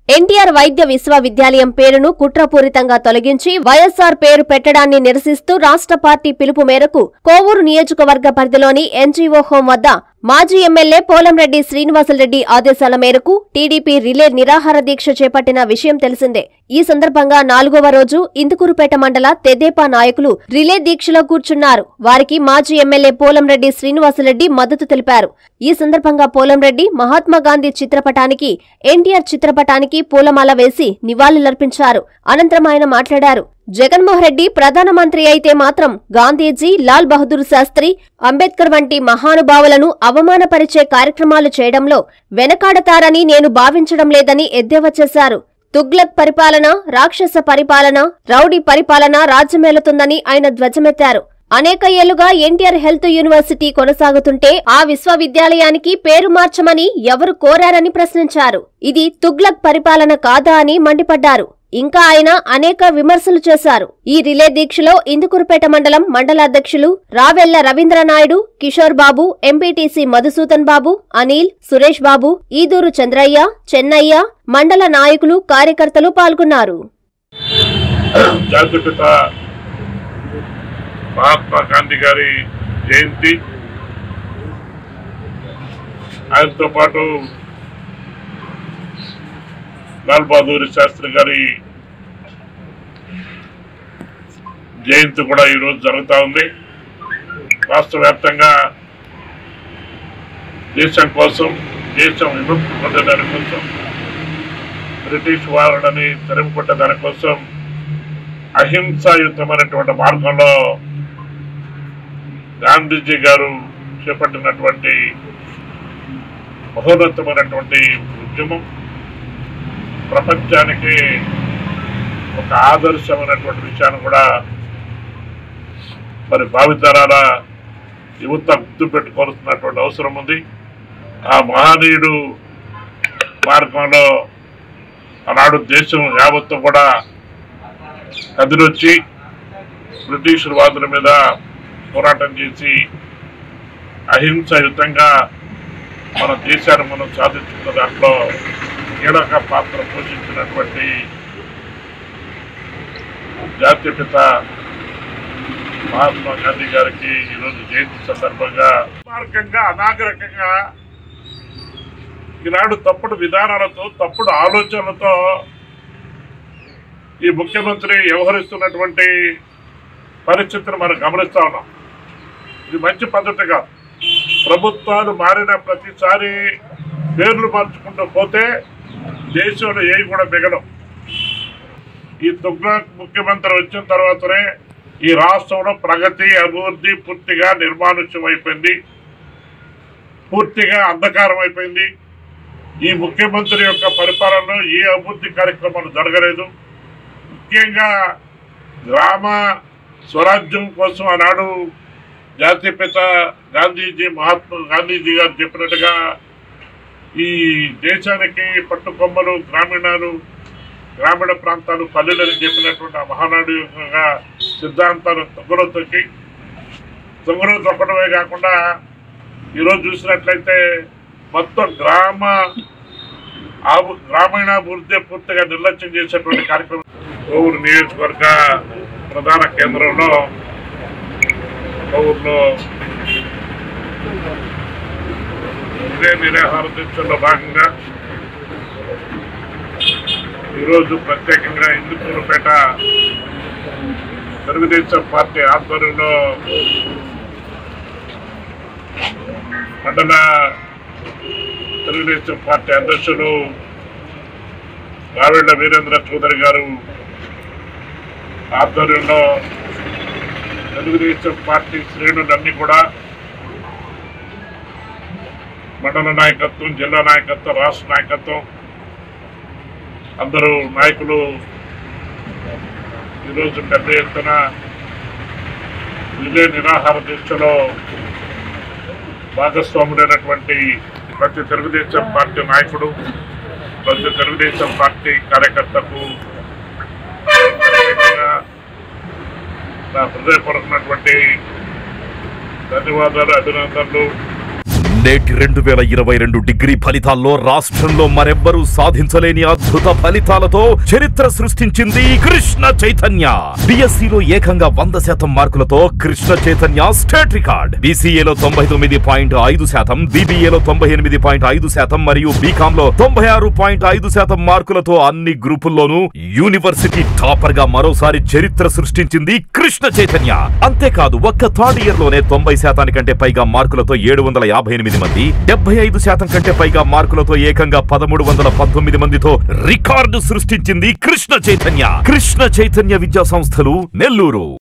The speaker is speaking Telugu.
ఎన్టీఆర్ వైద్య విశ్వవిద్యాలయం పేరును కుట్రపూరితంగా తొలగించి వైఎస్సార్ పేరు పెట్టడాన్ని నిరసిస్తూ రాష్ట్ర పార్టీ పిలుపు మేరకు కోవూరు నియోజకవర్గ పరిధిలోని ఎన్జీఓ హోం వద్ద మాజీ ఎమ్మెల్యే పోలంరెడ్డి శ్రీనివాసులరెడ్డి ఆదేశాల మేరకు టీడీపీ రిలే నిరాహార దీక్ష చేపట్టిన విషయం తెలిసిందే ఈ సందర్భంగా నాలుగవ రోజు ఇందుకూరుపేట మండల తెదేపా నాయకులు రిలే దీక్షలో కూర్చున్నారు వారికి మాజీ ఎమ్మెల్యే పోలంరెడ్డి శ్రీనివాసులరెడ్డి మద్దతు తెలిపారు ఈ సందర్భంగా పోలంరెడ్డి మహాత్మా గాంధీ చిత్రపటానికి ఎన్టీఆర్ చిత్రపటానికి పూలమాల వేసి నివాళులర్పించారు అనంతరం ఆయన మాట్లాడారు జగన్మోహన్ రెడ్డి ప్రధానమంత్రి అయితే మాత్రం గాంధీజీ లాల్ బహదూర్ శాస్త్రి అంబేద్కర్ వంటి మహానుభావులను అవమానపరిచే కార్యక్రమాలు చేయడంలో వెనకాడతారని నేను భావించడం లేదని ఎద్దేవా చేశారు తుగ్లక్ పరిపాలన రాక్షస పరిపాలన రౌడీ పరిపాలన రాజ్యమేలుతుందని ఆయన ధ్వజమెత్తారు అనేక ఏళ్లుగా ఎన్టీఆర్ హెల్త్ యూనివర్సిటీ కొనసాగుతుంటే ఆ విశ్వవిద్యాలయానికి పేరు మార్చమని ఎవరు కోరారని ప్రశ్నించారు ఇది తుగ్లక్ పరిపాలన కాదా అని మండిపడ్డారు ఇంకా ఆయన అనేక విమర్శలు చేశారు ఈ రిలే దీక్షలో ఇందుకురుపేట మండలం మండలాధ్యక్షులు రావెల్ల రవీంద్రనాయుడు కిషోర్ బాబు ఎంపీటీసీ మధుసూదన్ బాబు అనిల్ సురేష్ బాబు ఈదూరు చంద్రయ్య చెన్నయ్య మండల నాయకులు కార్యకర్తలు పాల్గొన్నారు జాతిపిత మహాత్మా గాంధీ గారి జయంతి ఆయనతో పాటు లాల్ బహదూర్ శాస్త్రి గారి జయంతి కూడా ఈరోజు జరుగుతూ ఉంది రాష్ట్ర వ్యాప్తంగా దేశం కోసం దేశం విముక్తి పొందేదాని కోసం బ్రిటిష్ వారులని తరిమికొట్టే దానికోసం అహింసాయుతమైనటువంటి మార్గంలో గాంధీజీ గారు చేపట్టినటువంటి మహోన్నతమైనటువంటి ఉద్యమం ప్రపంచానికి ఒక ఆదర్శమైనటువంటి విషయాన్ని కూడా మరి భావితరాల యువత గుర్తు పెట్టుకోవాల్సినటువంటి అవసరం ఉంది ఆ మహనీయుడు మార్గంలో ఆనాడు దేశం యావత్తు కూడా కదిలొచ్చి బ్రిటిష్ వాదుల మీద పోరాటం చేసి అహింసాయుతంగా మన దేశాన్ని మనం సాధించుకున్న దాంట్లో కీలక పాత్ర పోషించినటువంటి జాతీయ పిత మహాత్మా గాంధీ గారికి ఈరోజు జయంతి సందర్భంగా మార్గంగా అనాగరికంగా ఈనాడు తప్పుడు విధానాలతో తప్పుడు ఆలోచనలతో ఈ ముఖ్యమంత్రి వ్యవహరిస్తున్నటువంటి పరిస్థితిని మనం గమనిస్తా ఉన్నాం ఇది మంచి పద్ధతి కాదు ప్రభుత్వాలు మారిన ప్రతిసారి పేర్లు మార్చుకుంటూ పోతే దేశంలో ఏవి కూడా మిగలవు ఈ తుగ్లక్ ముఖ్యమంత్రి వచ్చిన తర్వాతనే ఈ రాష్ట్రంలో ప్రగతి అభివృద్ధి పూర్తిగా నిర్మానుష్యం అయిపోయింది పూర్తిగా అంధకారం అయిపోయింది ఈ ముఖ్యమంత్రి యొక్క పరిపాలనలో ఏ అభివృద్ధి కార్యక్రమాలు జరగలేదు ముఖ్యంగా గ్రామ స్వరాజ్యం కోసం ఆనాడు జాతీయపిత గాంధీజీ మహాత్మా గాంధీజీ గారు చెప్పినట్టుగా ఈ దేశానికి పట్టుకొమ్మలు గ్రామీణాలు గ్రామీణ ప్రాంతాలు పల్లెలని చెప్పినటువంటి ఆ మహానాడు యొక్క సిద్ధాంతాలు తొంగలో తొక్కి తొంగలో తొక్కడమే కాకుండా ఈరోజు చూసినట్లయితే మొత్తం గ్రామ ఆబు గ్రామీణాభివృద్ధి పూర్తిగా నిర్లక్ష్యం చేసేటువంటి కార్యక్రమం కోవూరు నియోజకవర్గ ప్రధాన కేంద్రంలో కోవూరులో ఇదే నిరాహార దీక్షల్లో భాగంగా ఈరోజు ప్రత్యేకంగా ఇందుకూరుపేట తెలుగుదేశం పార్టీ ఆధ్వర్యంలో మండల తెలుగుదేశం పార్టీ అధ్యక్షులు రావెళ్ల వీరేంద్ర చౌదరి గారు ఆధ్వర్యంలో తెలుగుదేశం పార్టీ శ్రేణులన్నీ కూడా మండల నాయకత్వం జిల్లా నాయకత్వం రాష్ట్ర నాయకత్వం అందరూ నాయకులు ఈరోజు పెద్ద ఎత్తున విజయ నిరాహార దీక్షలో భాగస్వాముడైనటువంటి ప్రతి తెలుగుదేశం పార్టీ నాయకుడు ప్రతి తెలుగుదేశం పార్టీ కార్యకర్తకు ప్రత్యేకంగా నా హృదయపూర్వకమైనటువంటి ధన్యవాదాలు అభినందనలు నేటి రెండు వేల ఇరవై రెండు డిగ్రీ ఫలితాల్లో రాష్ట్రంలో మరెవ్వరూ సాధించలేని అద్భుత ఫలితాలతో చరిత్ర సృష్టించింది కృష్ణ చైతన్య బిఎస్సిలో ఏకంగా వంద శాతం మార్కులతో కృష్ణ చైతన్య స్టేట్ రికార్డ్ బీసీఏలో తొంభై తొమ్మిది పాయింట్ ఐదు శాతం బీబీఏలో తొంభై ఎనిమిది పాయింట్ ఐదు శాతం మరియు బీకామ్ లో తొంభై ఆరు పాయింట్ ఐదు శాతం మార్కులతో అన్ని గ్రూపుల్లోనూ యూనివర్సిటీ టాపర్ గా మరోసారి చరిత్ర సృష్టించింది కృష్ణ చైతన్య అంతేకాదు ఒక్క థర్డ్ ఇయర్ లోనే తొంభై శాతానికంటే పైగా మార్కులతో ఏడు వందల యాభై ఎనిమిది మంది డెబ్బై ఐదు శాతం కంటే పైగా మార్కులతో ఏకంగా పదమూడు వందల పంతొమ్మిది మందితో రికార్డు సృష్టించింది కృష్ణ చైతన్య కృష్ణ చైతన్య విద్యా సంస్థలు నెల్లూరు